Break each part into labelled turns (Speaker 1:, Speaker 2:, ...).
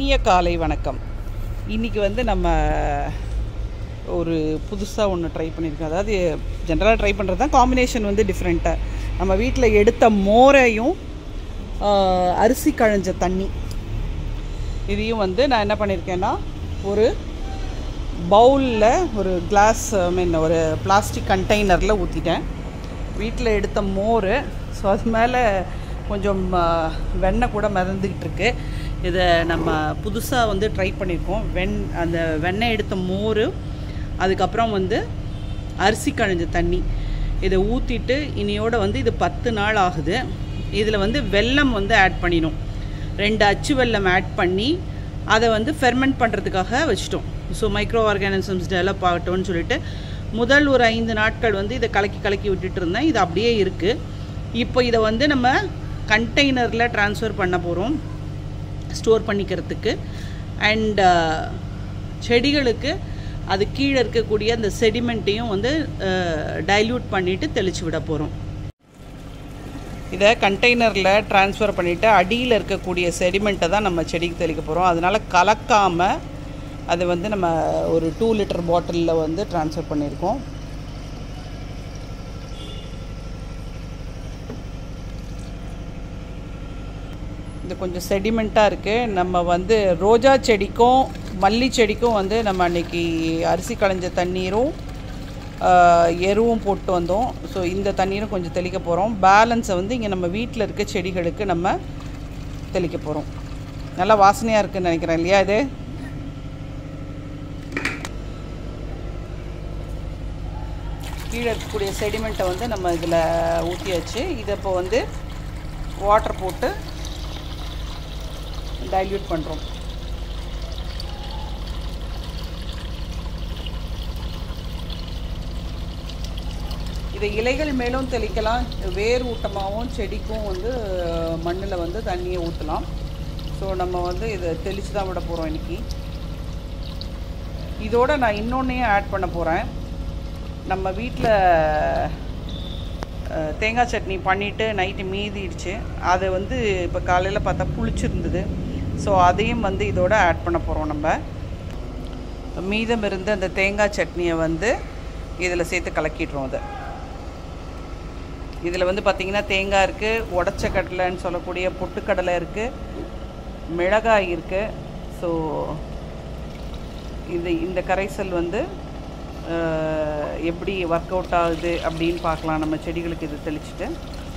Speaker 1: இனிய காலை வணக்கம் இன்றைக்கி வந்து நம்ம ஒரு புதுசாக ஒன்று ட்ரை பண்ணியிருக்கோம் அதாவது ஜென்ரலாக ட்ரை பண்ணுறது தான் காம்பினேஷன் வந்து டிஃப்ரெண்ட்டாக நம்ம வீட்டில் எடுத்த மோரையும் ஆஹ், அரிசி கழிஞ்ச தண்ணி இதையும் வந்து நான் என்ன பண்ணியிருக்கேன்னா ஒரு பவுலில் ஒரு கிளாஸ் ஐ மீன் ஒரு பிளாஸ்டிக் கண்டெய்னரில் ஊற்றிட்டேன் வீட்டில் எடுத்த மோர் ஸோ அது மேலே கொஞ்சம் ஆ, வெண்ணெய் கூட மிதந்துக்கிட்டு இருக்கு இதை நம்ம புதுசாக வந்து ட்ரை பண்ணியிருக்கோம் வெண் அந்த வெண்ணெய் எடுத்த மோர் அதுக்கப்புறம் வந்து அரிசி கழிஞ்ச தண்ணி இதை ஊற்றிட்டு இனியோட வந்து இது பத்து நாள் ஆகுது இதில் வந்து வெல்லம் வந்து ஆட் பண்ணிடும் ரெண்டு அச்சு வெல்லம் ஆட் பண்ணி அதை வந்து ஃபெர்மெண்ட் பண்ணுறதுக்காக வச்சிட்டோம் ஸோ மைக்ரோ ஆர்கானிசம்ஸ் டெவலப் ஆகட்டும்னு சொல்லிட்டு முதல் ஒரு ஐந்து நாட்கள் வந்து இதை கலக்கி கலக்கி விட்டுட்டு இருந்தேன் இது அப்படியே இருக்குது இப்போ இதை வந்து நம்ம கண்டெய்னரில் ட்ரான்ஸ்ஃபர் பண்ண போகிறோம் ஸ்டோர் பண்ணிக்கிறதுக்கு அண்ட் செடிகளுக்கு அது கீழே இருக்கக்கூடிய அந்த செடிமெண்ட்டையும் வந்து டைல்யூட் பண்ணிவிட்டு தெளித்து விட போகிறோம் இதை கண்டெய்னரில் ட்ரான்ஸ்ஃபர் பண்ணிவிட்டு அடியில் இருக்கக்கூடிய செடிமெண்ட்டை தான் நம்ம செடிக்கு தெளிக்க போகிறோம் அதனால் கலக்காமல் அது வந்து நம்ம ஒரு டூ லிட்டர் பாட்டிலில் வந்து ட்ரான்ஸ்ஃபர் பண்ணியிருக்கோம் இது கொஞ்சம் செடிமெண்ட்டாக இருக்குது நம்ம வந்து ரோஜா செடிக்கும் மல்லி செடிக்கும் வந்து நம்ம அன்னைக்கு அரிசி களைஞ்ச தண்ணீரும் ஆஹ், எருவும் போட்டு வந்தோம் ஸோ இந்த தண்ணீரும் கொஞ்சம் தெளிக்க போகிறோம் பேலன்ஸை வந்து இங்கே நம்ம வீட்டில் இருக்க செடிகளுக்கு நம்ம தெளிக்க போகிறோம் நல்லா வாசனையாக இருக்குன்னு நினைக்கிறேன் இல்லையா இது கீழே இருக்கக்கூடிய செடிமெண்ட்டை வந்து நம்ம இதில் ஊற்றியாச்சு இதை இப்போ வந்து வாட்டர் போட்டு டைல்யூட் பண்ணுறோம் இதை இலைகள் மேலும் தெளிக்கலாம் வேர் ஊட்டமாகவும் செடிக்கும் வந்து மண்ணில் வந்து தண்ணியை ஊற்றலாம் ஸோ நம்ம வந்து இதை தெளித்து தான் விட போகிறோம் இன்னைக்கு இதோட நான் இன்னொன்னையும் ஆட் பண்ண போகிறேன் நம்ம வீட்டில் தேங்காய் சட்னி பண்ணிவிட்டு நைட்டு மீதிடுச்சு அதை வந்து இப்போ காலையில் பார்த்தா புளிச்சிருந்தது ஸோ அதையும் வந்து இதோட ஆட் பண்ண போகிறோம் நம்ம மீதம் இருந்த அந்த தேங்காய் சட்னியை வந்து இதில் சேர்த்து கலக்கிடுறோம் அதை இதில் வந்து பார்த்திங்கன்னா தேங்காய் இருக்குது உடச்ச கடலைன்னு சொல்லக்கூடிய பொட்டுக்கடலை இருக்குது மிளகாய் இருக்குது ஸோ இது இந்த கரைசல் வந்து அஹ், எப்படி ஒர்க் அவுட் ஆகுது அப்படின்னு பார்க்கலாம் நம்ம செடிகளுக்கு இது தெளிச்சுட்டு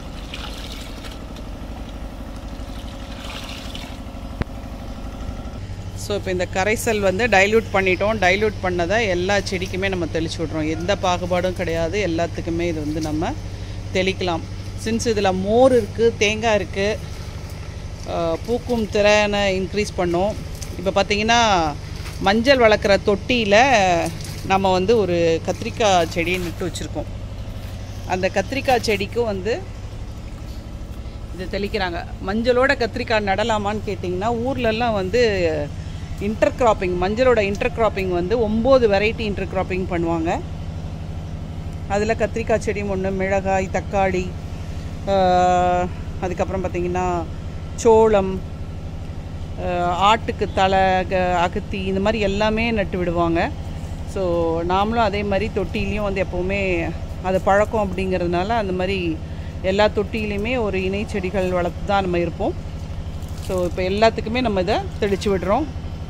Speaker 1: ஸோ இப்போ இந்த கரைசல் வந்து டைல்யூட் பண்ணிட்டோம் டைல்யூட் பண்ணதை எல்லா செடிக்குமே நம்ம தெளிச்சு விட்றோம் எந்த பாகுபாடும் கிடையாது எல்லாத்துக்குமே இது வந்து நம்ம தெளிக்கலாம் சின்ஸ் இதில் மோர் இருக்குது தேங்காய் இருக்குது பூக்கும் திறனை இன்க்ரீஸ் பண்ணும் இப்போ பார்த்தீங்கன்னா மஞ்சள் வளர்க்குற தொட்டியில் நம்ம வந்து ஒரு கத்திரிக்காய் செடியை நட்டு வச்சுருக்கோம் அந்த கத்திரிக்காய் செடிக்கும் வந்து இது தெளிக்கிறாங்க மஞ்சளோட கத்திரிக்காய் நடலாமான்னு கேட்டிங்கன்னா ஊர்லெல்லாம் வந்து இன்டர் கிராப்பிங் மஞ்சளோட இன்டர் கிராப்பிங் வந்து ஒம்பது வெரைட்டி இன்டர் கிராப்பிங் பண்ணுவாங்க அதில் கத்திரிக்காய் செடி ஒன்று மிளகாய் தக்காளி ஆஹ், அதுக்கப்புறம் பார்த்திங்கன்னா சோளம் ஆஹ், ஆட்டுக்கு தலை க- அகத்தி இந்த மாதிரி எல்லாமே நட்டு விடுவாங்க ஸோ நாமளும் அதே மாதிரி தொட்டிலையும் வந்து எப்போவுமே அது பழக்கம் அப்படிங்கிறதுனால அந்த மாதிரி எல்லா தொட்டிலையுமே ஒரு இணை செடிகள் வளர்த்து தான் நம்ம இருப்போம் ஸோ இப்போ எல்லாத்துக்குமே நம்ம இதை தெளித்து விடுறோம்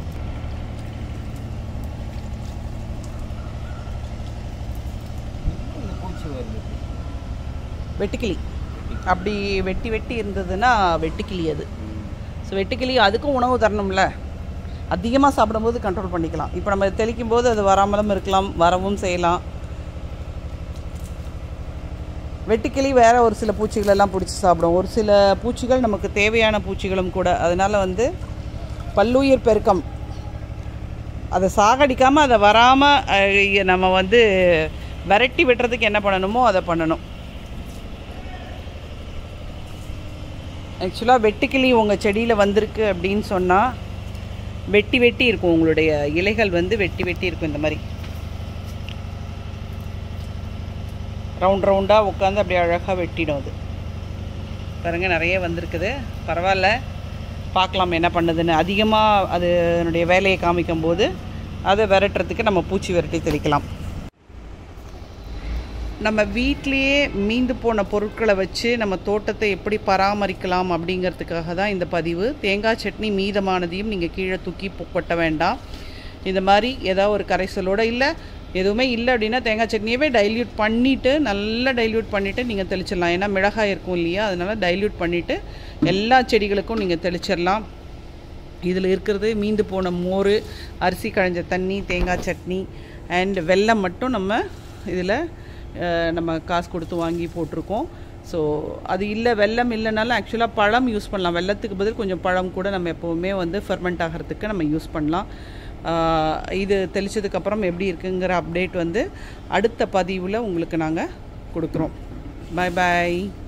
Speaker 1: வெட்டுக்கிளி அப்படி வெட்டி வெட்டி இருந்ததுன்னா வெட்டுக்கிளி அது ஸோ வெட்டுக்கிளி அதுக்கும் உணவு தரணும்ல அதிகமாக சாப்பிடும்போது கண்ட்ரோல் பண்ணிக்கலாம் இப்போ நம்ம தெளிக்கும் போது அது வராமலும் இருக்கலாம் வரவும் செய்யலாம் வெட்டுக்கிளி வேற ஒரு சில பூச்சிகள் எல்லாம் பிடிச்சி சாப்பிடும் ஒரு சில பூச்சிகள் நமக்கு தேவையான பூச்சிகளும் கூட அதனால் வந்து பல்லுயிர் பெருக்கம் அதை சாகடிக்காமல் அதை வராமல் நம்ம வந்து விரட்டி விட்டுறதுக்கு என்ன பண்ணணுமோ அதை பண்ணணும் ஆக்சுவலாக வெட்டுக்கிளி உங்கள் செடியில் வந்திருக்கு அப்படின்னு சொன்னால் வெட்டி வெட்டி இருக்கும் உங்களுடைய இலைகள் வந்து வெட்டி வெட்டி இருக்கும் இந்த மாதிரி ரவுண்ட் ரவுண்டாக உட்காந்து அப்படியே அழகாக வெட்டிடும் அது பாருங்கள் நிறைய வந்திருக்குது பரவாயில்ல பார்க்கலாம் என்ன பண்ணுதுன்னு அதிகமாக அது அதனுடைய வேலையை காமிக்கும் போது அதை விரட்டுறதுக்கு நம்ம பூச்சி விரட்டி தெளிக்கலாம் நம்ம வீட்லேயே மீந்து போன பொருட்களை வச்சு நம்ம தோட்டத்தை எப்படி பராமரிக்கலாம் அப்படிங்கிறதுக்காக தான் இந்த பதிவு தேங்காய் சட்னி மீதமானதையும் நீங்கள் கீழே தூக்கி பொ- கொட்ட வேண்டாம் இந்த மாதிரி ஏதாவது ஒரு கரைசலோட இல்லை எதுவுமே இல்லை அப்படின்னா தேங்காய் சட்னியவே டைல்யூட் பண்ணிவிட்டு நல்லா டைல்யூட் பண்ணிவிட்டு நீங்கள் தெளிச்சிடலாம் ஏன்னா மிளகாய் இருக்கும் இல்லையா அதனால் டைல்யூட் பண்ணிவிட்டு எல்லா செடிகளுக்கும் நீங்கள் தெளிச்சிடலாம் இதில் இருக்கிறது மீந்து போன மோர் அரிசி களைஞ்ச தண்ணி தேங்காய் சட்னி அண்ட் வெல்லம் மட்டும் நம்ம இதில் நம்ம காசு கொடுத்து வாங்கி போட்டிருக்கோம் ஸோ அது இல்லை வெல்லம் இல்லைனாலும் ஆக்சுவலாக பழம் யூஸ் பண்ணலாம் வெல்லத்துக்கு பதில் கொஞ்சம் பழம் கூட நம்ம எப்போவுமே வந்து ஃபெர்மெண்ட் ஆகிறதுக்கு நம்ம யூஸ் பண்ணலாம் ஆஹ் இது தெளிச்சதுக்கப்புறம் எப்படி இருக்குங்கிற அப்டேட் வந்து அடுத்த பதிவில் உங்களுக்கு நாங்கள் கொடுக்குறோம் பை பாய்